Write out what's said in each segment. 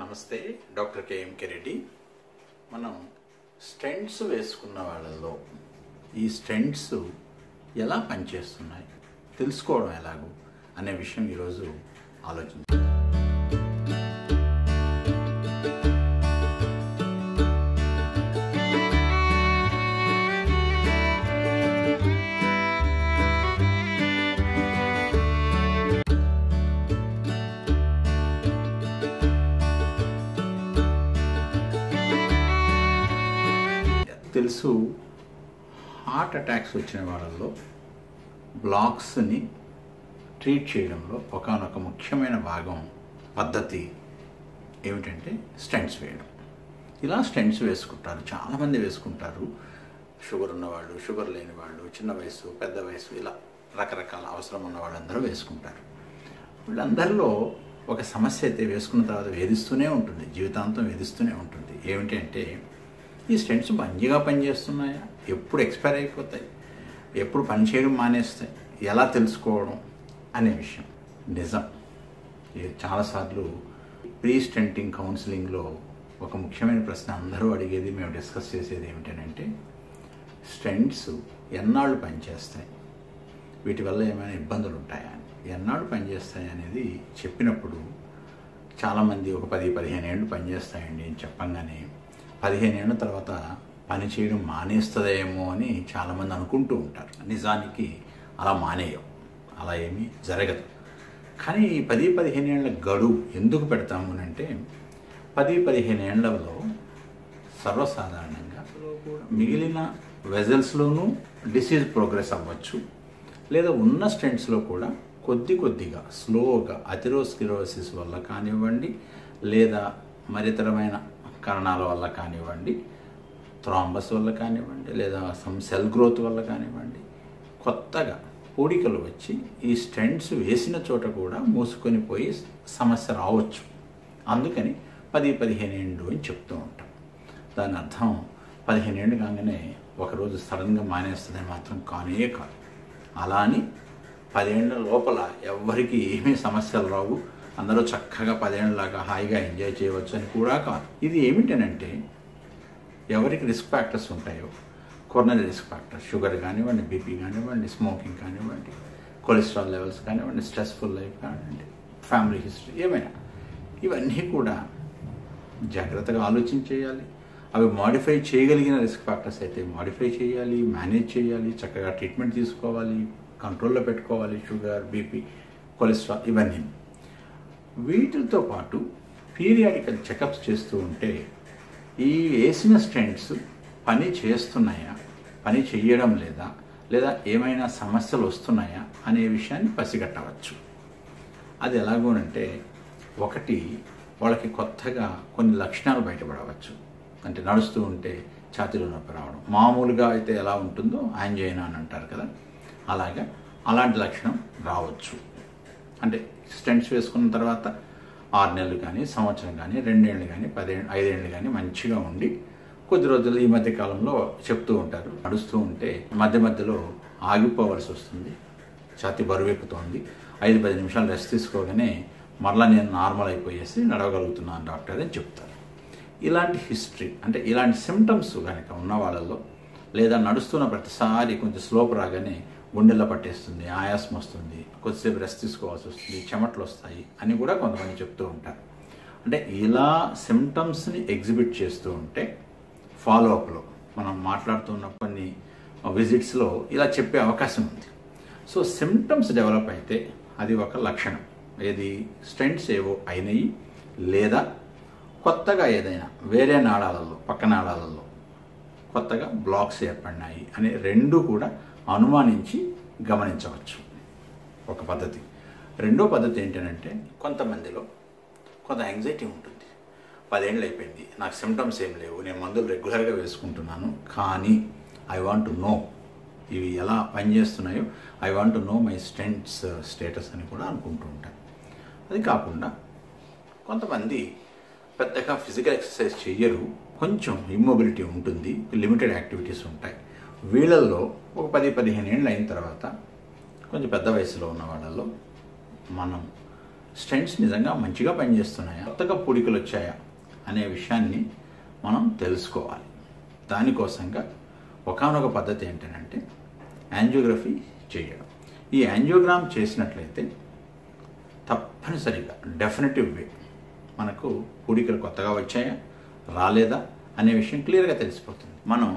నమస్తే doctor KMK Reddy మనం stents వేసుకున్న వాళ్ళలో ఈ స్టెంట్స్ ఎలా పనిచేస్తున్నాయి తెలుసుకోవడం ఎలాగో అనే విషయం ఈరోజు ఆలోచించాం తెలుసు హార్ట్ అటాక్స్ వచ్చిన వాళ్ళలో బ్లాక్స్ని ట్రీట్ చేయడంలో ఒకనొక ముఖ్యమైన భాగం పద్ధతి ఏమిటంటే స్టెంట్స్ వేయడం ఇలా స్టెంట్స్ వేసుకుంటారు చాలామంది వేసుకుంటారు షుగర్ ఉన్నవాళ్ళు షుగర్ లేని వాళ్ళు చిన్న వయసు పెద్ద వయసు ఇలా రకరకాల అవసరం ఉన్న వాళ్ళందరూ వేసుకుంటారు వీళ్ళందరిలో ఒక సమస్య అయితే వేసుకున్న తర్వాత వేధిస్తూనే ఉంటుంది జీవితాంతం వేధిస్తూనే ఉంటుంది ఏమిటి అంటే ఈ స్టెంట్స్ మంచిగా పనిచేస్తున్నాయా ఎప్పుడు ఎక్స్పైర్ అయిపోతాయి ఎప్పుడు పనిచేయడం మానేస్తాయి ఎలా తెలుసుకోవడం అనే విషయం నిజం ఇది చాలాసార్లు ప్రీ స్టెంటింగ్ కౌన్సిలింగ్లో ఒక ముఖ్యమైన ప్రశ్న అందరూ అడిగేది మేము డిస్కస్ చేసేది ఏమిటంటే స్టెంట్స్ ఎన్నాళ్ళు పనిచేస్తాయి వీటి వల్ల ఏమైనా ఇబ్బందులు ఉంటాయా అని ఎన్నాళ్ళు పనిచేస్తాయి అనేది చెప్పినప్పుడు చాలామంది ఒక పది పదిహేను ఏళ్ళు పనిచేస్తాయండి అని చెప్పంగానే పదిహేను ఏళ్ళ తర్వాత పని చేయడం మానేస్తుందేమో అని చాలామంది అనుకుంటూ ఉంటారు నిజానికి అలా మానేయం అలా ఏమీ జరగదు కానీ ఈ పది పదిహేను ఏళ్ళ గడువు ఎందుకు పెడతాము అని అంటే పది పదిహేను ఏళ్లలో సర్వసాధారణంగా మిగిలిన వెజల్స్లోనూ డిసీజ్ ప్రోగ్రెస్ అవ్వచ్చు లేదా ఉన్న స్టెంట్స్లో కూడా కొద్ది కొద్దిగా స్లోగా అథిరోస్కిరోసిస్ వల్ల కానివ్వండి లేదా మరితరమైన కారణాల వల్ల కానివ్వండి థ్రాంబస్ వల్ల కానివ్వండి లేదా సమ్ సెల్ గ్రోత్ వల్ల కానివ్వండి కొత్తగా పూడికలు వచ్చి ఈ స్టెంట్స్ వేసిన చోట కూడా మూసుకొని పోయి సమస్య రావచ్చు అందుకని పది పదిహేను ఏళ్ళు అని చెప్తూ ఉంటాం దాని అర్థం పదిహేను ఏళ్ళు కాగానే ఒకరోజు సడన్గా మానేస్తుందని మాత్రం కానే కాదు అలా అని పదేళ్ల లోపల ఎవ్వరికి ఏమీ సమస్యలు రావు అందరూ చక్కగా పదేళ్ళలాగా హాయిగా ఎంజాయ్ చేయవచ్చు అని కూడా కాదు ఇది ఏమిటనంటే ఎవరికి రిస్క్ ఫ్యాక్టర్స్ ఉంటాయో కొరనరీ రిస్క్ ఫ్యాక్టర్స్ షుగర్ కానివ్వండి బీపీ కానివ్వండి స్మోకింగ్ కానివ్వండి కొలెస్ట్రాల్ లెవెల్స్ కానివ్వండి స్ట్రెస్ఫుల్ లైఫ్ కానివ్వండి ఫ్యామిలీ హిస్టరీ ఏమైనా ఇవన్నీ కూడా జాగ్రత్తగా ఆలోచన చేయాలి అవి మాడిఫై చేయగలిగిన రిస్క్ ఫ్యాక్టర్స్ అయితే మాడిఫై చేయాలి మేనేజ్ చేయాలి చక్కగా ట్రీట్మెంట్ తీసుకోవాలి కంట్రోల్లో పెట్టుకోవాలి షుగర్ బీపీ కొలెస్ట్రాల్ ఇవన్నీ వీటితో పాటు పీరియాడికల్ చెకప్స్ చేస్తూ ఉంటే ఈ వేసిన స్టెంట్స్ పని చేస్తున్నాయా పని చేయడం లేదా లేదా ఏమైనా సమస్యలు వస్తున్నాయా అనే విషయాన్ని పసిగట్టవచ్చు అది ఎలాగోనంటే ఒకటి వాళ్ళకి కొత్తగా కొన్ని లక్షణాలు బయటపడవచ్చు అంటే నడుస్తూ ఉంటే ఛాతీలో నొప్పి రావడం మామూలుగా అయితే ఎలా ఉంటుందో యాంజైనా అని అంటారు కదా అలాగా అలాంటి లక్షణం రావచ్చు అంటే స్టెంట్స్ వేసుకున్న తర్వాత ఆరు నెలలు కానీ సంవత్సరం కానీ రెండేళ్ళు కానీ పదేళ్ళు ఐదేళ్ళు కానీ మంచిగా ఉండి కొద్ది రోజులు ఈ మధ్య కాలంలో చెప్తూ ఉంటారు నడుస్తూ ఉంటే మధ్య మధ్యలో ఆగిపోవలసి వస్తుంది ఛాతీ బరువెక్కుతోంది ఐదు పది నిమిషాలు రెస్ట్ తీసుకోగానే మరలా నేను నార్మల్ అయిపోయేసి నడవగలుగుతున్నాను డాక్టర్ అని చెప్తారు ఇలాంటి హిస్టరీ అంటే ఇలాంటి సిమ్టమ్స్ కనుక ఉన్న వాళ్ళలో లేదా నడుస్తున్న ప్రతిసారి కొంచెం స్లోప్ రాగానే గుండెల్లో పట్టేస్తుంది ఆయాసం వస్తుంది కొద్దిసేపు రెస్ట్ తీసుకోవాల్సి వస్తుంది చెమటలు వస్తాయి అని కూడా కొంతమంది చెప్తూ ఉంటారు అంటే ఇలా సిమ్టమ్స్ని ఎగ్జిబిట్ చేస్తూ ఉంటే ఫాలోఅప్లో మనం మాట్లాడుతున్న కొన్ని విజిట్స్లో ఇలా చెప్పే అవకాశం ఉంది సో సిమ్టమ్స్ డెవలప్ అయితే అది ఒక లక్షణం ఏది స్టెంట్స్ ఏవో అయినాయి లేదా కొత్తగా ఏదైనా వేరే నాళాలలో పక్క నాళాలలో కొత్తగా బ్లాక్స్ ఏర్పడినాయి అనే రెండు కూడా అనుమానించి గమనించవచ్చు ఒక పద్ధతి రెండో పద్ధతి ఏంటంటే కొంతమందిలో కొంత యాంగ్జైటీ ఉంటుంది పదేళ్ళు అయిపోయింది నాకు సిమ్టమ్స్ ఏం లేవు నేను మందులు రెగ్యులర్గా వేసుకుంటున్నాను కానీ ఐ వాంట్ టు నో ఇవి ఎలా పనిచేస్తున్నాయో I want to know my stents status అని కూడా అనుకుంటూ ఉంటాను అది కాకుండా కొంతమంది పెద్దగా ఫిజికల్ ఎక్సర్సైజ్ చెయ్యరు కొంచెం ఇమ్మొబిలిటీ ఉంటుంది లిమిటెడ్ యాక్టివిటీస్ ఉంటాయి వీళ్ళల్లో ఒక పది పదిహేను ఏళ్ళు అయిన తర్వాత కొంచెం పెద్ద వయసులో ఉన్న వాళ్ళలో మనం స్టెంట్స్ నిజంగా మంచిగా పనిచేస్తున్నాయా కొత్తగా పూడికలు వచ్చాయా అనే విషయాన్ని మనం తెలుసుకోవాలి దానికోసంగా ఒకనొక పద్ధతి ఏంటంటే యాంజియోగ్రఫీ చేయడం ఈ యాంజియోగ్రామ్ చేసినట్లయితే తప్పనిసరిగా డెఫినెటివ్ వే మనకు పూడికలు కొత్తగా వచ్చాయా రాలేదా అనే విషయం క్లియర్గా తెలిసిపోతుంది మనం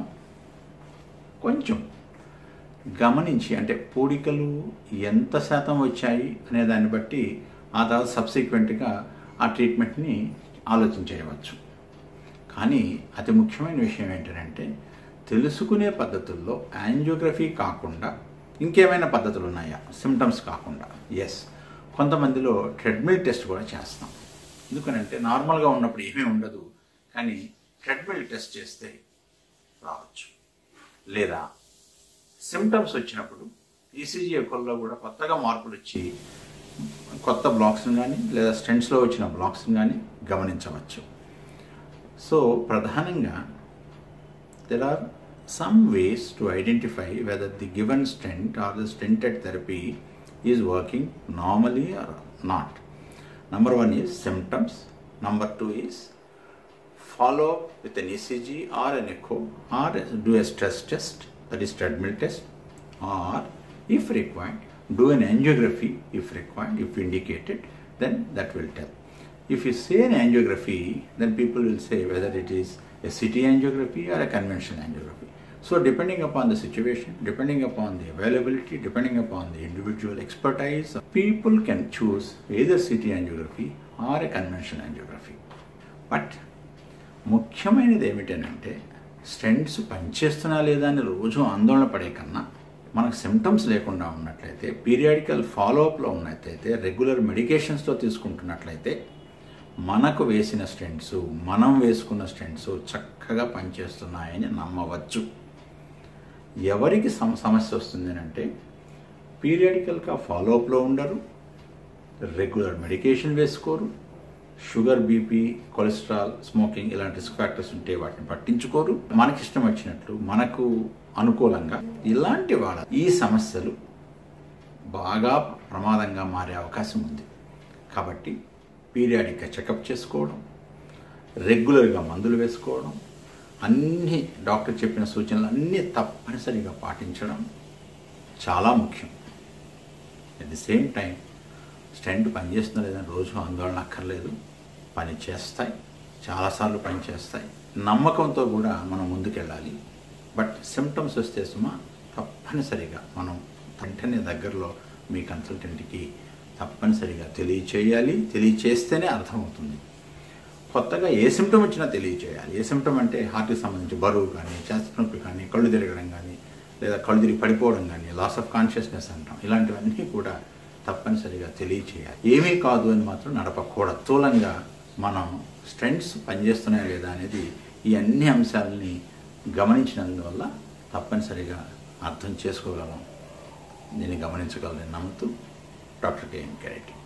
కొంచెం గమనించి అంటే పూడికలు ఎంత శాతం వచ్చాయి అనే దాన్ని బట్టి ఆ తర్వాత సబ్సిక్వెంట్గా ఆ ట్రీట్మెంట్ని ఆలోచించేయవచ్చు కానీ అతి ముఖ్యమైన విషయం ఏంటంటే తెలుసుకునే పద్ధతుల్లో యాంజియోగ్రఫీ కాకుండా ఇంకేమైనా పద్ధతులు ఉన్నాయా సిమ్టమ్స్ కాకుండా ఎస్ కొంతమందిలో ట్రెడ్మిల్ టెస్ట్ కూడా చేస్తాం ఎందుకనంటే నార్మల్గా ఉన్నప్పుడు ఏమీ ఉండదు కానీ ట్రెడ్మిల్ టెస్ట్ చేస్తే రావచ్చు లేదా సిమ్టమ్స్ వచ్చినప్పుడు ఈసీజీ ఎక్కల్లో కూడా కొత్తగా మార్పులు వచ్చి కొత్త బ్లాక్స్ని కానీ లేదా స్టెంట్స్లో వచ్చిన బ్లాక్స్ని కానీ గమనించవచ్చు సో ప్రధానంగా there are some ways to identify whether the given stent or the stented therapy is working normally or not number one is symptoms number two is follow up with an ECG or an echo or do a stress test that is treadmill test or if required do an angiography if required if indicated then that will tell if you say an angiography then people will say whether it is a CT angiography or a conventional angiography so depending upon the situation depending upon the availability depending upon the individual expertise people can choose either CT angiography or a conventional angiography but ముఖ్యమైనది ఏమిటనంటే stents పనిచేస్తున్నా లేదా అని రోజు ఆందోళన పడే కన్నా మనకు symptoms లేకుండా ఉన్నట్లయితే పీరియాడికల్ ఫాలోఅప్లో ఉన్నట్లయితే రెగ్యులర్ మెడికేషన్స్తో తీసుకుంటున్నట్లయితే మనకు వేసిన స్టెంట్స్ మనం వేసుకున్న స్టెంట్స్ చక్కగా పనిచేస్తున్నాయని నమ్మవచ్చు ఎవరికి సమ సమస్య వస్తుంది అంటే పీరియాడికల్గా ఫాలోఅప్లో ఉండరు రెగ్యులర్ మెడికేషన్ వేసుకోరు షుగర్ బీపీ కొలెస్ట్రాల్ స్మోకింగ్ ఇలాంటి రిస్క్ ఫ్యాక్టర్స్ ఉంటే వాటిని పట్టించుకోరు మనకి ఇష్టం వచ్చినట్లు మనకు అనుకూలంగా ఇలాంటి వాళ్ళ ఈ సమస్యలు బాగా ప్రమాదంగా మారే అవకాశం ఉంది కాబట్టి పీరియాడిక్గా చెకప్ చేసుకోవడం రెగ్యులర్గా మందులు వేసుకోవడం అన్ని డాక్టర్ చెప్పిన సూచనలు అన్నీ తప్పనిసరిగా పాటించడం చాలా ముఖ్యం at the same time stent పనిచేస్తుందా లేదని రోజు ఆందోళన అక్కర్లేదు పని చేస్తాయి చాలాసార్లు పని చేస్తాయి నమ్మకంతో కూడా మనం ముందుకెళ్ళాలి బట్ సిమ్టమ్స్ వస్తే సుమా తప్పనిసరిగా మనం వెంటనే దగ్గరలో మీ కన్సల్టెంట్కి తప్పనిసరిగా తెలియచేయాలి తెలియచేస్తేనే అర్థమవుతుంది కొత్తగా ఏ సిమ్టమ్ వచ్చినా తెలియచేయాలి ఏ సిమ్టమ్ అంటే హార్ట్కి సంబంధించి బరువు కానీ చేస్త నొప్పి కానీ కళ్ళు తిరగడం కానీ లేదా కళ్ళు తిరిగి పడిపోవడం కానీ లాస్ ఆఫ్ కాన్షియస్నెస్ అంటాం ఇలాంటివన్నీ కూడా తప్పనిసరిగా తెలియచేయాలి ఏమీ కాదు అని మాత్రం నడపకూడదు స్థూలంగా మనం స్ట్రెంట్స్ పనిచేస్తున్నాయా లేదా అనేది ఈ అన్ని అంశాలని గమనించినందువల్ల తప్పనిసరిగా అర్థం చేసుకోగలం దీన్ని గమనించగలని నమ్ముతూ డాక్టర్ కేఎం కెరెడ్డి